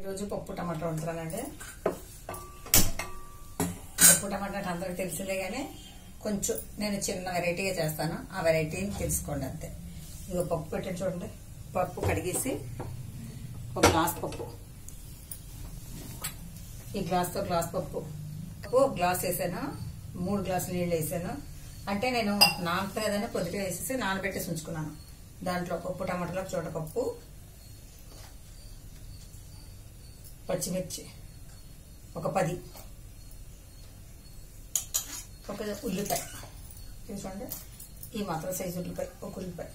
ఈరోజు పప్పు టమాటా వండుతున్నానండి పప్పు టమాటా అంటే అందరికి తెలిసిందే కానీ కొంచెం నేను చిన్న వెరైటీగా చేస్తాను ఆ వెరైటీని తెలుసుకోండి అంతే ఇదిగో పప్పు పెట్టండి చూడండి పప్పు కడిగేసి ఒక గ్లాస్ పప్పు ఈ గ్లాస్తో గ్లాస్ పప్పు పప్పు ఒక గ్లాస్ వేసాను మూడు గ్లాసులు నీళ్ళు వేసాను అంటే నేను నానత కదని పొద్దుట వేసేసి నానబెట్టేసి ఉంచుకున్నాను దాంట్లో పప్పు టమాటాలో చూడపప్పు పచ్చిమిర్చి ఒక పది ఒక ఉల్లిపాయ చూసుకోండి ఈ మాత్రం సైజు ఉల్లిపాయ ఒక ఉల్లిపాయ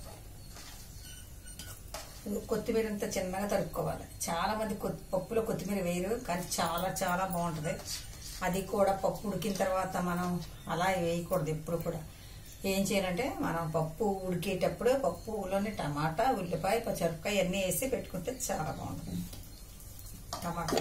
కొత్తిమీర అంతా చిన్నగా తరుక్కోవాలి చాలా మంది కొత్- పప్పులో కొత్తిమీర వేయరు కానీ చాలా చాలా బాగుంటుంది అది కూడా పప్పు ఉడికిన తర్వాత మనం అలా వేయకూడదు ఎప్పుడు కూడా ఏం చేయాలంటే మనం పప్పు ఉడికేటప్పుడు పప్పులోని టమాటా ఉల్లిపాయ పచ్చిమిరపకాయ అన్నీ వేసి పెట్టుకుంటే చాలా బాగుంటుంది టమాటా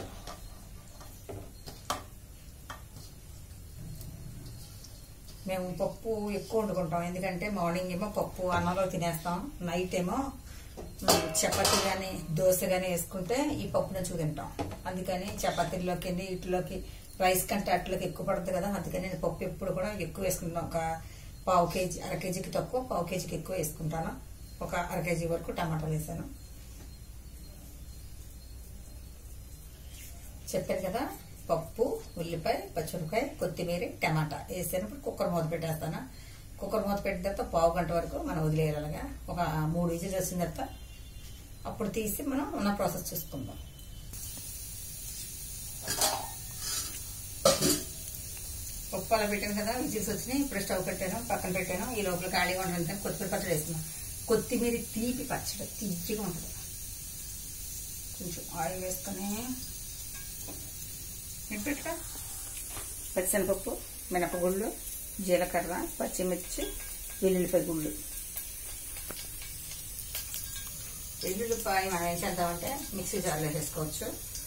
మేము పప్పు ఎక్కువ వండుకుంటాం ఎందుకంటే మార్నింగ్ ఏమో పప్పు అన్నంలో తినేస్తాం నైట్ ఏమో మ్, చపాతీ కానీ దోశ కానీ వేసుకుంటే ఈ పప్పు నుంచి తింటాం అందుకని చపాతీల్లోకి వీటిలోకి రైస్ కంటే అట్లకి ఎక్కువ పడుతుంది కదా అందుకని నేను పప్పు ఎప్పుడు కూడా ఎక్కువ వేసుకుంటాను ఒక పావు కేజీ అర కేజీకి తక్కువ పావు కేజీకి ఎక్కువ వేసుకుంటాను ఒక అర కేజీ వరకు టమాటాలు వేసాను చెప్పాను కదా పప్పు ఉల్లిపాయ పచ్చిమిరపకాయ కొత్తిమీర టమాటా వేసేటప్పుడు కుక్కర్ మూత పెట్టేస్తాను కుక్కర్ మూత పెట్టిన తర్వాత పావు గంట వరకు మనం వదిలేయాలగా ఒక మూడు విజిల్స్ వచ్చిన తర్వాత అప్పుడు తీసి మనం ఉన్న ప్రాసెస్ చూసుకుందాం పప్పు అలా పెట్టాను కదా విజిల్స్ వచ్చినాయి ఇప్పుడు స్టవ్ పెట్టాను పక్కన పెట్టాను ఈ లోపల ఖాళీగా ఉండడానికి కొత్తిమీర పచ్చడి వేస్తున్నాను కొత్తిమీర తీపి పచ్చడి తీపిగా ఉంటుంది కొంచెం ఆయిల్ వేసుకొని మిరపకాయ పచ్చిశనగపప్పు మినపగుళ్ళు జీలకర్ర పచ్చిమిర్చి వెల్లుల్లిపాయ గుళ్ళు వెల్లుల్లిపాయ మనం ఏం చేద్దామంటే మిక్సీ జార్లో వేసుకోవచ్చు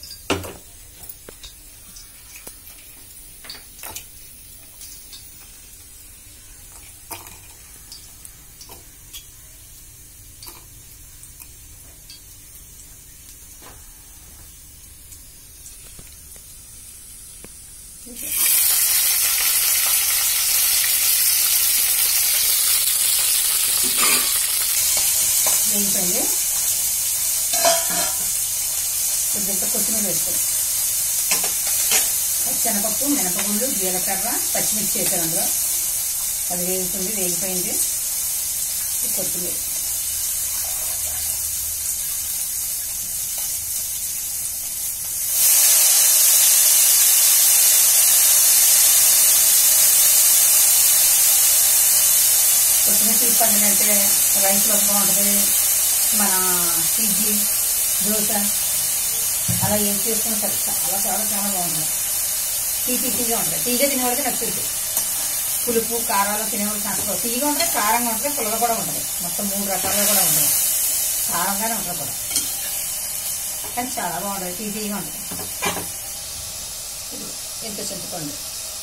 వేగిపోయింది కొద్దిగా కొత్తిమీర వేసుకోండి శనగపప్పు మినపగుళ్ళు జీలకర్ర పచ్చిమిర్చి వేసాను అందులో అది వేగుతుంది వేగిపోయింది ఈ కొత్తిమీర కొత్తిమీర తీపండి అంటే రైస్లో బాగుంటుంది మన ఇడ్లీ దోశ అలా ఏం చేసుకున్నా సరే చాలా చాలా చాలా బాగుంటుంది తీపి తీగా ఉంటుంది తీగా తినేవాళ్ళకి నచ్చుతుంది పులుపు కారాలు తినేవాళ్ళకి నచ్చదు తీగా ఉంటుంది కారంగా ఉంటుంది పుల్లగా కూడా ఉంటుంది మొత్తం మూడు రకాలుగా కూడా ఉంటుంది కారంగానే ఉంటుంది కూడా కానీ చాలా బాగుంటుంది తీపిగా ఉంటుంది ఇది ఎంత చింతపండు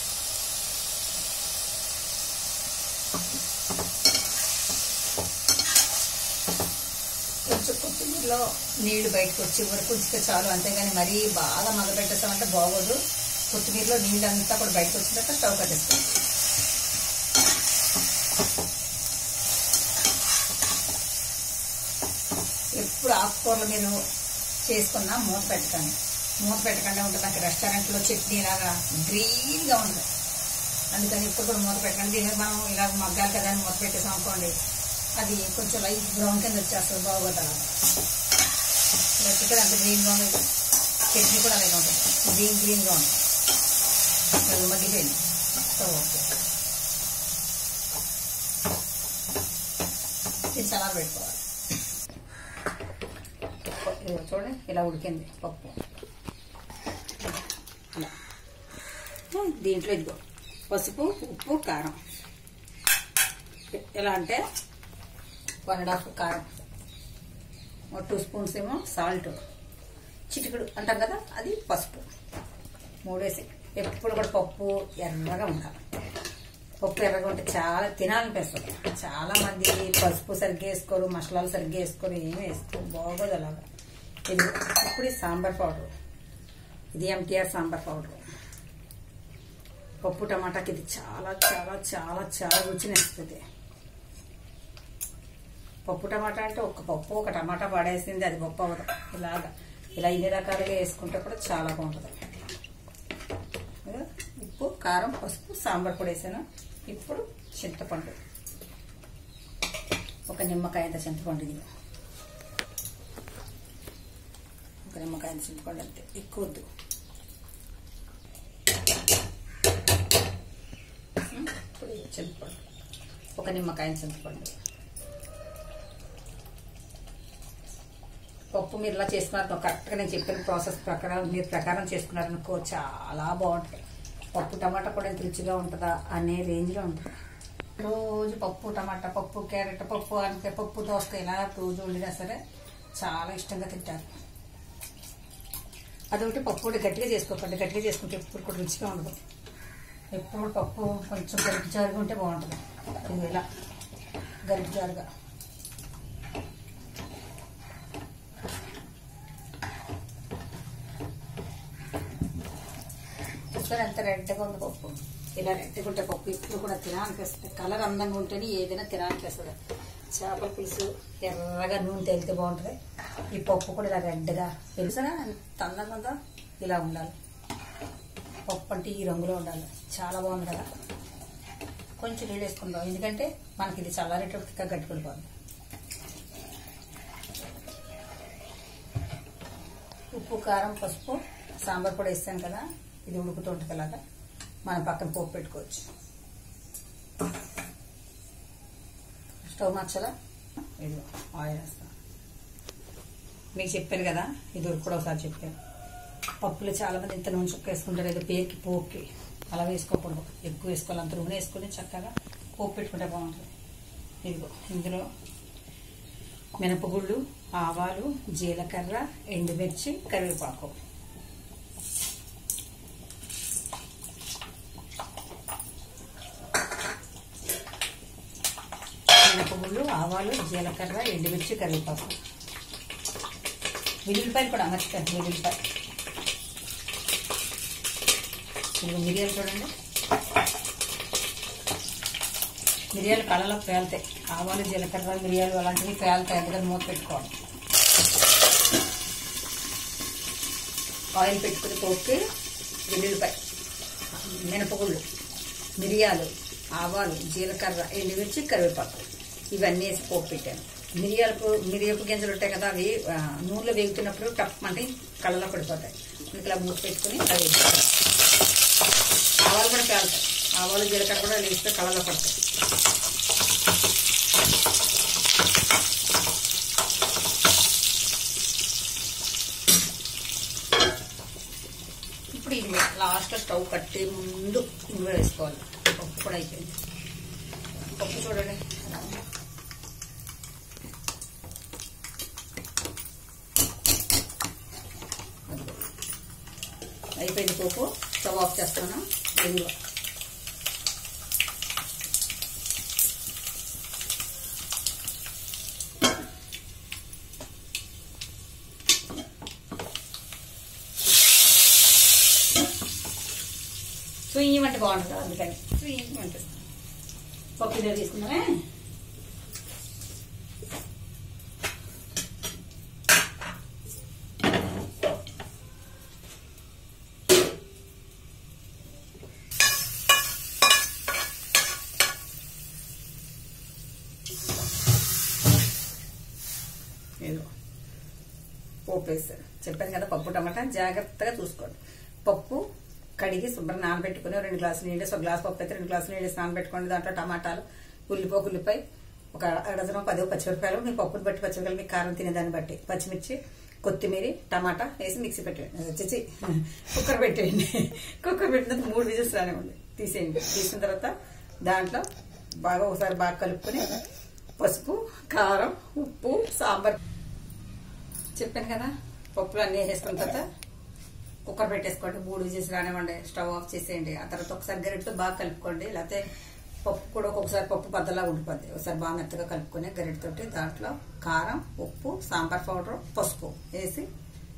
కొంచెం కొత్తిమీరలో నీళ్లు బయటకు వచ్చే వరకు ఉంచితే చాలు అంతేగాని మరీ బాగా మగబెట్టేస్తామంటే బాగోదు కొత్తిమీరలో నీళ్ళు అంతా కూడా బయటకు వచ్చిన తర్వాత స్టవ్ కట్టేస్తాం ఎప్పుడు ఆకుకూరలు మీరు చేసుకున్నా మూత పెట్టకండి మూత పెట్టకుండా ఉంటుంది నాకు రెస్టారెంట్లో చట్నీ లాగా గ్రీన్గా ఉంటుంది అందుకని ఎప్పుడు కూడా మూత పెట్టండి దీని మీద మనం ఇలా మగ్గాలి కదా అని మూత పెట్టేసాం అనుకోండి అది కొంచెం లైట్ బ్రౌన్ కింద వచ్చేస్తుంది బాగోదు అలా లేకపోతే అంత గ్రీన్గా ఉండదు చట్నీ కూడా అలాగే ఉంటుంది గ్రీన్ గ్రీన్గా ఉంటుంది అది మగ్గిపోయింది సో ఓకే ఇది చల్లార పెట్టుకోవాలి ఇదిగో చూడండి ఇలా ఉడికింది పప్పు అలా దీంట్లో ఇదిగో పసుపు ఉప్పు కారం ఎలా అంటే వన్ అండ్ హాఫ్ కారం ఒక టూ స్పూన్స్ ఏమో సాల్ట్ చిటికెడు అంటాం కదా అది పసుపు మూడేసి ఎప్పుడు కూడా పప్పు ఎర్రగా ఉండాలి పప్పు ఎర్రగా ఉంటే చాలా తినాలనిపిస్తుంది చాలా మంది పసుపు సరిగ్గా వేసుకోరు మసాలాలు సరిగ్గా వేసుకోరు ఏమీ వేసుకోరు బాగోదు అలాగా ఇది ఇప్పుడు ఈ సాంబార్ పౌడర్ ఇది ఎంటీఆర్ సాంబార్ పౌడర్ పప్పు టమాటాకి ఇది చాలా చాలా చాలా చాలా రుచినిస్తుంది పప్పు టమాటా అంటే ఒక పప్పు ఒక టమాటా పడేసింది అది పప్పు అవ్వదు ఇలాగా ఇలా ఇన్ని రకాలుగా వేసుకుంటే కూడా చాలా బాగుంటుంది ఇదిగో ఉప్పు కారం పసుపు సాంబార్ పొడి వేసాను ఇప్పుడు చింతపండు ఒక నిమ్మకాయ అంత చింతపండు ఇది ఒక నిమ్మకాయ అంత చింతపండు అంతే ఎక్కువ వద్దు ఇప్పుడు ఇది చింతపండు ఒక నిమ్మకాయ చింతపండు పప్పు మీరు ఇలా చేసుకున్నారు కరెక్ట్గా నేను చెప్పిన ప్రాసెస్ ప్రకారం మీరు ప్రకారం చేసుకున్నారనుకో చాలా బాగుంటుంది పప్పు టమాటా కూడా ఎంత రుచిగా ఉంటుందా అనే రేంజ్లో ఉంటుంది రోజు పప్పు టమాటా పప్పు క్యారెట్ పప్పు అంటే పప్పు దోసకాయ ఇలా రోజు వండినా సరే చాలా ఇష్టంగా తింటారు అదొకటి పప్పు కూడా గట్టిగా చేసుకోకండి గట్టిగా చేసుకుంటే ఎప్పుడు కూడా రుచిగా ఉండదు ఎప్పుడు పప్పు కొంచెం గరిటి జారుగా ఉంటే బాగుంటుంది ఇది ఇలా గరిటి జారుగా చూస్తారు ఎంత రెడ్గా ఉంది పప్పు ఇలా రెడ్గా ఉంటే పప్పు ఇప్పుడు కూడా తినాలనిపిస్తుంది కలర్ అందంగా ఉంటేనే ఏదైనా తినాలనిపిస్తుంది చేపల పులుసు ఎర్రగా నూనె తేలితే బాగుంటుంది ఈ పప్పు కూడా ఇలా రెడ్గా తెలుసా ఎంత అందంగా ఉందో ఇలా ఉండాలి పప్పు అంటే ఈ రంగులో ఉండాలి చాలా బాగుంది కదా కొంచెం నీళ్ళు వేసుకుందాం ఎందుకంటే మనకి ఇది చల్లారేటప్పుడు ఇంకా గట్టి పడిపోతుంది ఉప్పు కారం పసుపు సాంబార్ పొడి వేస్తాను కదా ఇది ఉడుకుతుంటుంది అలాగా మనం పక్కన పోపు పెట్టుకోవచ్చు స్టవ్ మచ్చలా ఇది ఆయిల్ వేస్తాను మీకు చెప్పాను కదా ఇది కూడా ఒకసారి చెప్పాను పప్పులు చాలా మంది ఇంత నూనె చుక్క వేసుకుంటారు ఏదో పేరుకి పోపుకి అలా వేసుకోకూడదు ఎక్కువ వేసుకోవాలి అంత నూనె వేసుకొని చక్కగా పోపు పెట్టుకుంటే బాగుంటుంది ఇదిగో ఇందులో మినపగుళ్ళు ఆవాలు జీలకర్ర ఎండుమిర్చి కరివేపాకు మినపగుళ్ళు ఆవాలు జీలకర్ర ఎండుమిర్చి కరివేపాకు వెల్లుల్లిపాయలు కూడా మర్చిపోయాను వెల్లుల్లిపాయ ఇదిగో మిరియాలు చూడండి మిరియాలు కళ్ళలో పేలుతాయి ఆవాలు జీలకర్ర మిరియాలు అలాంటివి పేలుతాయి అందుకని మూత పెట్టుకోవాలి ఆయిల్ పెట్టుకుని పోకి వెల్లుల్లిపాయ మినపగుళ్ళు మిరియాలు ఆవాలు జీలకర్ర ఎండుమిర్చి కరివేపాకు ఇవన్నీ వేసి పోపు పెట్టాను మిరియాలకు మిరియపు గింజలు ఉంటాయి కదా అవి ఆ, నూనెలో వేగుతున్నప్పుడు టప్ అంటే కళ్ళలో పడిపోతాయి అందుకే ఇలా మూత పెట్టుకుని అవి వేసుకోవాలి. ఆవాలు కూడా పేలుతాయి ఆవాలు జీలకర్ర కూడా వేస్తే కళ్ళలో పడతాయి ఇప్పుడు ఇది లాస్ట్ స్టవ్ కట్టే ముందు ఇందులో వేసుకోవాలి పప్పు కూడా అయిపోయింది పప్పు చూడండి ఎలా ఉందో. అదిగో. అయిపోయింది పప్పు స్టవ్ ఆఫ్ చేస్తాను ఎదురు స్వింగ్ అంటే బాగుంటుంది అందుకని స్వింగ్ అంటే పప్పు ఇదే తీసుకున్నామే ఏదో పోపు వేస్తారు చెప్పాను కదా పప్పు టమాటా జాగ్రత్తగా చూసుకోండి పప్పు కడిగి శుభ్రం నానబెట్టుకుని రెండు గ్లాసులు నీళ్ళు ఒక గ్లాస్ పప్పు అయితే రెండు గ్లాసులు నీళ్ళు వేసి నానబెట్టుకోండి దాంట్లో టమాటాలు ఉల్లిపోక ఉల్లిపాయ ఒక డజను పది పచ్చిమిరపకాయలు మీ పప్పుని బట్టి పచ్చిమిరపకాయలు మీ కారం తినేదాన్ని బట్టి పచ్చిమిర్చి కొత్తిమీర టమాటా వేసి మిక్సీ పెట్టేయండి వచ్చేసి కుక్కర్ పెట్టేయండి కుక్కర్ పెట్టిన తర్వాత మూడు విజిల్స్ రానివ్వండి తీసేయండి తీసిన తర్వాత దాంట్లో బాగా ఒకసారి బాగా కలుపుకొని పసుపు కారం ఉప్పు సాంబార్ చెప్పాను కదా పప్పులు అన్నీ వేసుకున్న తర్వాత కుక్కర్ పెట్టేసుకోండి మూడు విజిల్స్ రానివ్వండి స్టవ్ ఆఫ్ చేసేయండి ఆ తర్వాత ఒకసారి గరిటతో బాగా కలుపుకోండి లేకపోతే పప్పు కూడా ఒక్కొక్కసారి పప్పు బద్దలా ఉండిపోద్ది ఒకసారి బాగా మెత్తగా కలుపుకొని గరిటతోటి దాంట్లో కారం ఉప్పు సాంబార్ పౌడర్ పసుపు వేసి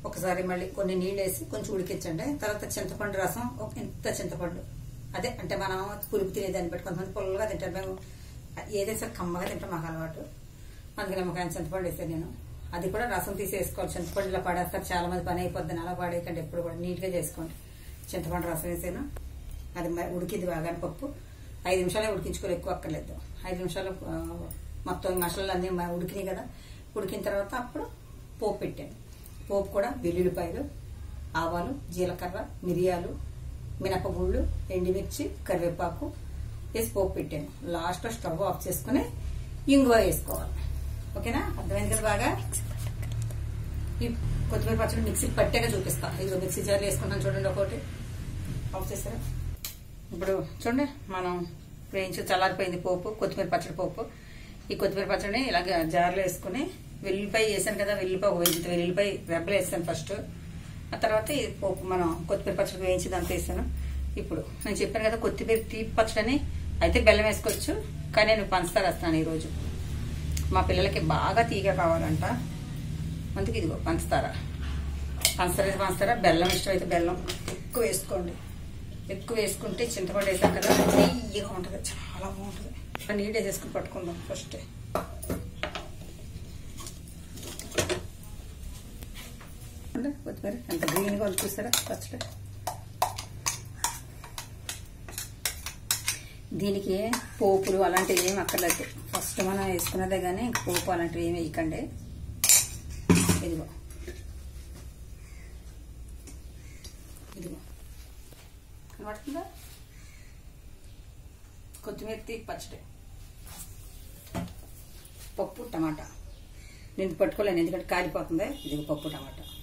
ఒకసారి మళ్ళీ కొన్ని నీళ్ళు వేసి కొంచెం ఉడికించండి తర్వాత చింతపండు రసం ఒక ఇంత చింతపండు అదే అంటే మనం పులుపు తినేదాన్ని బట్టి కొంతమంది పుల్లగా తింటారు మేము ఏదైతే సరే కమ్మగా తింటాం మాకు అలవాటు అందుకే నిమ్మకాయ చింతపండు వేసాను నేను అది కూడా రసం తీసి వేసుకోవాలి చింతపండు ఇలా పడేస్తారు చాలా మంది పని అయిపోద్దని అలా పడేయకండి ఎప్పుడు కూడా నీట్గా చేసుకోండి చింతపండు రసం వేసాను అది మ- ఉడికింది బాగానే పప్పు ఐదు నిమిషాలే ఉడికించుకోవాలి ఎక్కువ అక్కర్లేదు ఐదు నిమిషాలు ఆ, మొత్తం మసాలాలు అన్నీ మ- ఉడికినాయి కదా ఉడికిన తర్వాత అప్పుడు పోపు పెట్టాను పోపు కూడా వెల్లుల్లిపాయలు ఆవాలు జీలకర్ర మిరియాలు మినపగుళ్ళు ఎండుమిర్చి కరివేపాకు వేసి పోపు పెట్టాను లాస్ట్లో స్టవ్ ఆఫ్ చేసుకుని ఇంగువ వేసుకోవాలి ఓకేనా అర్థమైంది కదా బాగా ఈ కొత్తిమీర పచ్చడి మిక్సీ పట్టాక చూపిస్తా ఇదిగో మిక్సీ జార్లు వేసుకుంటాను చూడండి ఒకటి ఆఫ్ చేస్తారా ఇప్పుడు చూడండి మనం వేయించి చల్లారిపోయింది పోపు కొత్తిమీర పచ్చడి పోపు ఈ కొత్తిమీర పచ్చడిని ఇలాగ జార్లో వేసుకుని వెల్లుల్లిపాయ వేసాను కదా వెల్లుల్లిపాయ ఒక వేయించి వెల్లుల్లిపాయ రెబ్బలు వేసాను ఫస్ట్ ఆ తర్వాత ఈ పోపు మనం కొత్తిమీర పచ్చడి వేయించి దాంతో వేసాను ఇప్పుడు నేను చెప్పాను కదా కొత్తిమీర తీపి పచ్చడని అయితే బెల్లం వేసుకోవచ్చు కానీ నేను పంచదార వేస్తాను ఈరోజు మా పిల్లలకి బాగా తీగ కావాలంట అందుకే ఇదిగో పంచదార పంచదార అయితే పంచదార బెల్లం ఇష్టం అయితే బెల్లం ఎక్కువ వేసుకోండి ఎక్కువ వేసుకుంటే చింతపండు వేసాం కదా తీయగా ఉంటుంది చాలా బాగుంటుంది నీట్ వేసేసుకుని పట్టుకుందాం ఫస్ట్ కొత్తిమీర ఎంత గ్రీన్గా ఉంది చూసారా పచ్చడి దీనికి పోపులు అలాంటివి ఏమి అక్కర్లేదు ఫస్ట్ మనం వేసుకున్నదే కానీ ఇంక పోపు అలాంటివి ఏమి వేయకండి ఇదిగో ఇదిగో కనబడుతుందా కొత్తిమీర తీపి పచ్చడి పప్పు టమాటా నేను పట్టుకోలేను ఎందుకంటే కాలిపోతుంది ఇదిగో పప్పు టమాటా